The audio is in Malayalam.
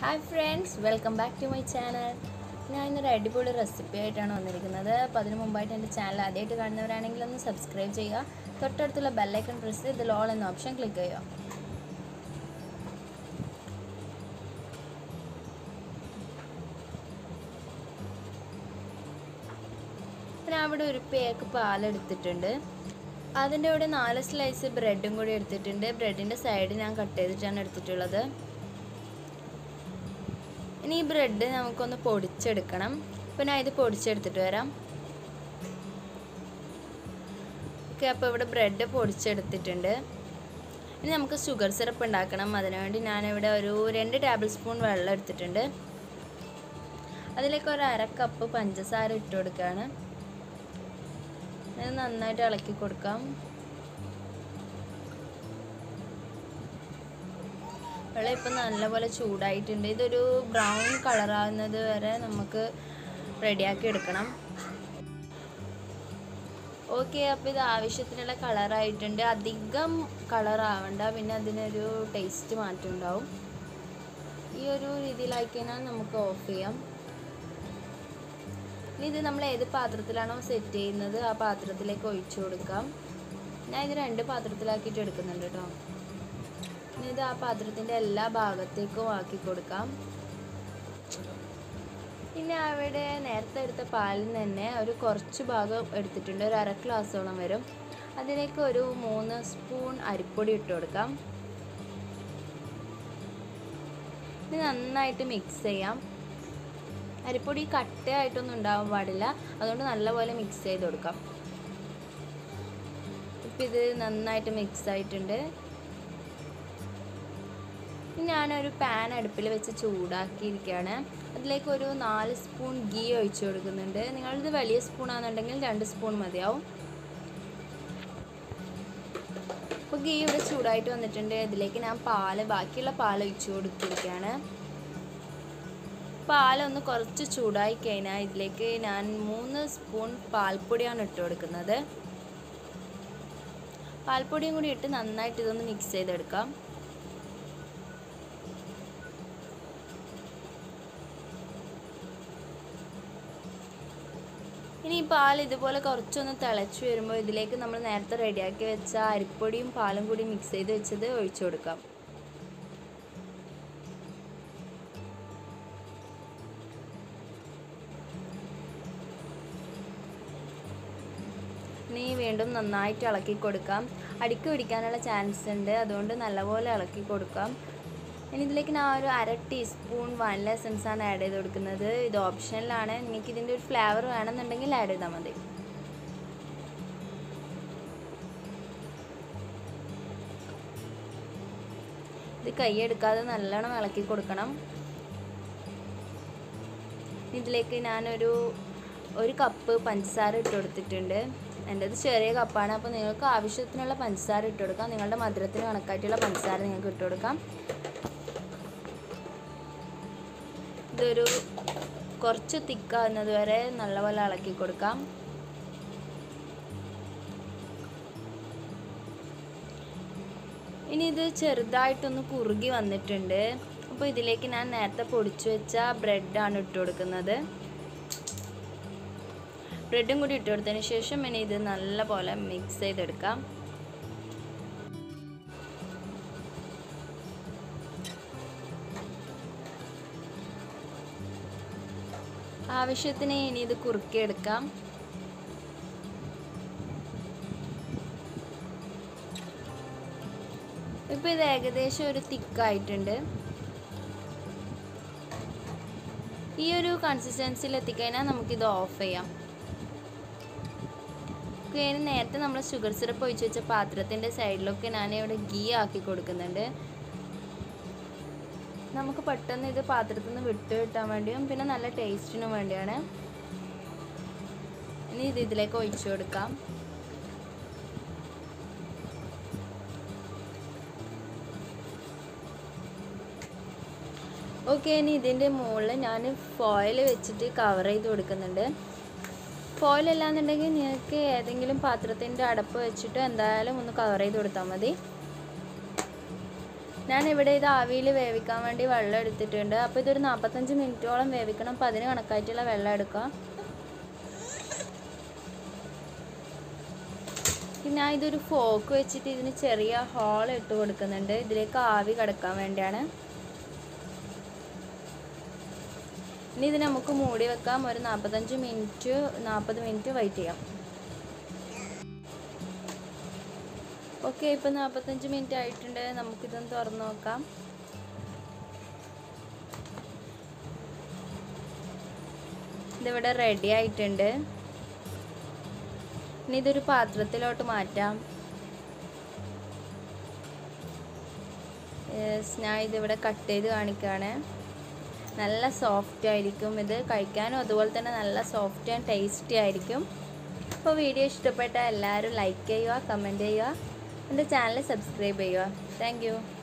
hi friends welcome back to my channel ഞാൻ ഇന്നൊരു അടിപൊളി റെസിപ്പി ആയിട്ടാണ് വന്നിരിക്കുന്നത് അപ്പോൾ അതിന് മുമ്പായിട്ട് എൻ്റെ ചാനൽ ആദ്യമായിട്ട് കാണുന്നവരാണെങ്കിൽ ഒന്ന് സബ്സ്ക്രൈബ് ചെയ്യുക തൊട്ടടുത്തുള്ള ബെല്ലൈക്കൺ പ്രസ് ചെയ്ത് ഇതിൽ ഓൾ എന്ന ഓപ്ഷൻ ക്ലിക്ക് ചെയ്യുക പിന്നെ അവിടെ ഒരു പേക്ക് പാലെടുത്തിട്ടുണ്ട് അതിൻ്റെ കൂടെ നാല് സ്ലൈസ് ബ്രെഡും കൂടി എടുത്തിട്ടുണ്ട് ബ്രെഡിൻ്റെ സൈഡ് ഞാൻ കട്ട് ചെയ്തിട്ടാണ് എടുത്തിട്ടുള്ളത് ഇനി ഈ ബ്രെഡ് നമുക്കൊന്ന് പൊടിച്ചെടുക്കണം അപ്പോൾ ഞാൻ ഇത് പൊടിച്ചെടുത്തിട്ട് വരാം ഓക്കെ അപ്പോൾ ഇവിടെ ബ്രെഡ് പൊടിച്ചെടുത്തിട്ടുണ്ട് ഇനി നമുക്ക് ഷുഗർ സിറപ്പ് ഉണ്ടാക്കണം അതിനുവേണ്ടി ഞാനിവിടെ ഒരു രണ്ട് ടേബിൾ സ്പൂൺ വെള്ളം എടുത്തിട്ടുണ്ട് അതിലേക്ക് ഒരു അര കപ്പ് പഞ്ചസാര ഇട്ട് കൊടുക്കുകയാണ് ഇത് നന്നായിട്ട് ഇളക്കി കൊടുക്കാം വെള്ളം ഇപ്പം നല്ലപോലെ ചൂടായിട്ടുണ്ട് ഇതൊരു ബ്രൗൺ കളറാകുന്നത് വരെ നമുക്ക് റെഡിയാക്കി എടുക്കണം ഓക്കെ അപ്പോൾ ഇത് ആവശ്യത്തിനുള്ള കളറായിട്ടുണ്ട് അധികം കളറാവണ്ട പിന്നെ അതിനൊരു ടേസ്റ്റ് മാറ്റം ഉണ്ടാവും ഈ ഒരു രീതിയിലായി കഴിഞ്ഞാൽ നമുക്ക് ഓഫ് ചെയ്യാം ഇനി ഇത് നമ്മൾ ഏത് പാത്രത്തിലാണോ സെറ്റ് ചെയ്യുന്നത് ആ പാത്രത്തിലേക്ക് ഒഴിച്ചു കൊടുക്കാം ഞാൻ ഇത് രണ്ട് പാത്രത്തിലാക്കിയിട്ട് എടുക്കുന്നുണ്ട് കേട്ടോ ഇനി ഇത് ആ പാത്രത്തിൻ്റെ എല്ലാ ഭാഗത്തേക്കും ആക്കി കൊടുക്കാം പിന്നെ അവിടെ നേരത്തെ എടുത്ത പാലിൽ തന്നെ ഒരു കുറച്ച് ഭാഗം എടുത്തിട്ടുണ്ട് ഒരു അര ഗ്ലാസ്സോളം വരും അതിലേക്ക് ഒരു മൂന്ന് സ്പൂൺ അരിപ്പൊടി ഇട്ട് കൊടുക്കാം ഇത് നന്നായിട്ട് മിക്സ് ചെയ്യാം അരിപ്പൊടി കട്ടയായിട്ടൊന്നും ഉണ്ടാവാൻ പാടില്ല അതുകൊണ്ട് നല്ലപോലെ മിക്സ് ചെയ്ത് കൊടുക്കാം ഇപ്പം ഇത് നന്നായിട്ട് മിക്സ് ആയിട്ടുണ്ട് ഞാനൊരു പാൻ അടുപ്പിൽ വെച്ച് ചൂടാക്കിയിരിക്കുകയാണ് അതിലേക്ക് ഒരു നാല് സ്പൂൺ ഗീ ഒഴിച്ചു കൊടുക്കുന്നുണ്ട് നിങ്ങളിത് വലിയ സ്പൂൺ ആണെന്നുണ്ടെങ്കിൽ രണ്ട് സ്പൂൺ മതിയാവും അപ്പോൾ ഗീ ഇവിടെ ചൂടായിട്ട് വന്നിട്ടുണ്ട് ഇതിലേക്ക് ഞാൻ പാല് ബാക്കിയുള്ള പാൽ ഒഴിച്ചു കൊടുത്തിരിക്കുകയാണ് പാലൊന്ന് കുറച്ച് ചൂടായി കഴിഞ്ഞാൽ ഇതിലേക്ക് ഞാൻ മൂന്ന് സ്പൂൺ പാൽപ്പൊടിയാണ് ഇട്ട് കൊടുക്കുന്നത് പാൽപ്പൊടിയും കൂടി ഇട്ട് നന്നായിട്ട് ഇതൊന്ന് മിക്സ് ചെയ്തെടുക്കാം ഇനി ഈ പാൽ ഇതുപോലെ കുറച്ചൊന്ന് തിളച്ച് വരുമ്പോൾ ഇതിലേക്ക് നമ്മൾ നേരത്തെ റെഡിയാക്കി വെച്ച അരിപ്പൊടിയും പാലും കൂടി മിക്സ് ചെയ്ത് വെച്ചത് ഒഴിച്ചു കൊടുക്കാം ഇനി വീണ്ടും നന്നായിട്ട് ഇളക്കി കൊടുക്കാം അടിക്ക് പിടിക്കാനുള്ള ചാൻസ് ഉണ്ട് അതുകൊണ്ട് നല്ലപോലെ ഇളക്കി കൊടുക്കാം ഇനി ഇതിലേക്ക് ഞാൻ ഒരു അര ടീസ്പൂൺ വാനില എസൻസ് ആണ് ആഡ് ചെയ്ത് കൊടുക്കുന്നത് ഇത് ഓപ്ഷനിലാണ് നിങ്ങൾക്ക് ഇതിൻ്റെ ഒരു ഫ്ലേവർ വേണമെന്നുണ്ടെങ്കിൽ ആഡ് ചെയ്താൽ മതി ഇത് കൈയെടുക്കാതെ നല്ലോണം ഇളക്കി കൊടുക്കണം ഇതിലേക്ക് ഞാനൊരു ഒരു കപ്പ് പഞ്ചസാര ഇട്ട് കൊടുത്തിട്ടുണ്ട് എൻ്റെത് ചെറിയ കപ്പാണ് അപ്പോൾ നിങ്ങൾക്ക് ആവശ്യത്തിനുള്ള പഞ്ചസാര ഇട്ട് കൊടുക്കാം നിങ്ങളുടെ മധുരത്തിന് കണക്കായിട്ടുള്ള പഞ്ചസാര നിങ്ങൾക്ക് ഇട്ട് കൊടുക്കാം ഇതൊരു കുറച്ച് തിക്കാവുന്നത് വരെ നല്ലപോലെ ഇളക്കി കൊടുക്കാം ഇനി ഇത് ചെറുതായിട്ടൊന്ന് കുറുകി വന്നിട്ടുണ്ട് അപ്പോൾ ഇതിലേക്ക് ഞാൻ നേരത്തെ പൊടിച്ചു വെച്ച ബ്രെഡാണ് ഇട്ട് കൊടുക്കുന്നത് ബ്രെഡും കൂടി ഇട്ട് കൊടുത്തതിന് ശേഷം ഇനി ഇത് നല്ലപോലെ മിക്സ് ചെയ്തെടുക്കാം ആവശ്യത്തിന് ഇനി ഇത് കുറുക്കിയെടുക്കാം ഇപ്പം ഇത് ഏകദേശം ഒരു തിക്കായിട്ടുണ്ട് ഈ ഒരു കൺസിസ്റ്റൻസിയിൽ എത്തിക്കഴിഞ്ഞാൽ നമുക്കിത് ഓഫ് ചെയ്യാം ഇനി നേരത്തെ നമ്മൾ ഷുഗർ സിറപ്പ് ഒഴിച്ച് വെച്ച പാത്രത്തിൻ്റെ സൈഡിലൊക്കെ ഞാൻ ഇവിടെ ഗീ ആക്കി കൊടുക്കുന്നുണ്ട് നമുക്ക് പെട്ടെന്ന് ഇത് പാത്രത്തിൽ നിന്ന് വിട്ട് കിട്ടാൻ വേണ്ടിയും പിന്നെ നല്ല ടേസ്റ്റിനും വേണ്ടിയാണ് ഇനി ഇത് ഇതിലേക്ക് ഒഴിച്ചു കൊടുക്കാം ഓക്കെ ഇനി ഇതിൻ്റെ മുകളിൽ ഞാൻ ഫോയിൽ വെച്ചിട്ട് കവർ ചെയ്ത് കൊടുക്കുന്നുണ്ട് ഫോയിൽ അല്ലാന്നുണ്ടെങ്കിൽ നിങ്ങൾക്ക് ഏതെങ്കിലും പാത്രത്തിൻ്റെ അടപ്പ് വെച്ചിട്ട് എന്തായാലും ഒന്ന് കവർ ചെയ്ത് കൊടുത്താൽ മതി ഞാൻ ഇവിടെ ഇത് ആവിയിൽ വേവിക്കാൻ വേണ്ടി വെള്ളം എടുത്തിട്ടുണ്ട് അപ്പോൾ ഇതൊരു നാൽപ്പത്തഞ്ച് മിനിറ്റോളം വേവിക്കണം അപ്പോൾ അതിന് കണക്കായിട്ടുള്ള വെള്ളം എടുക്കാം പിന്നെ ഞാൻ ഇതൊരു ഫോക്ക് വെച്ചിട്ട് ഇതിന് ചെറിയ ഹോൾ ഇട്ട് കൊടുക്കുന്നുണ്ട് ഇതിലേക്ക് ആവി കിടക്കാൻ വേണ്ടിയാണ് ഇനി ഇത് നമുക്ക് മൂടി വെക്കാം ഒരു നാൽപ്പത്തഞ്ച് മിനിറ്റ് നാൽപ്പത് മിനിറ്റ് വെയിറ്റ് ചെയ്യാം ഓക്കെ ഇപ്പം നാൽപ്പത്തഞ്ച് മിനിറ്റ് ആയിട്ടുണ്ട് നമുക്കിതൊന്ന് തുറന്ന് നോക്കാം ഇതിവിടെ റെഡി ആയിട്ടുണ്ട് ഇനി ഇതൊരു പാത്രത്തിലോട്ട് മാറ്റാം യെസ് ഞാൻ ഇതിവിടെ കട്ട് ചെയ്ത് കാണിക്കുകയാണ് നല്ല സോഫ്റ്റ് ആയിരിക്കും ഇത് കഴിക്കാനും അതുപോലെ തന്നെ നല്ല സോഫ്റ്റ് ആൻഡ് ടേസ്റ്റി ആയിരിക്കും അപ്പോൾ വീഡിയോ ഇഷ്ടപ്പെട്ട എല്ലാവരും ലൈക്ക് ചെയ്യുക കമൻറ്റ് ചെയ്യുക എൻ്റെ ചാനൽ സബ്സ്ക്രൈബ് ചെയ്യുക താങ്ക്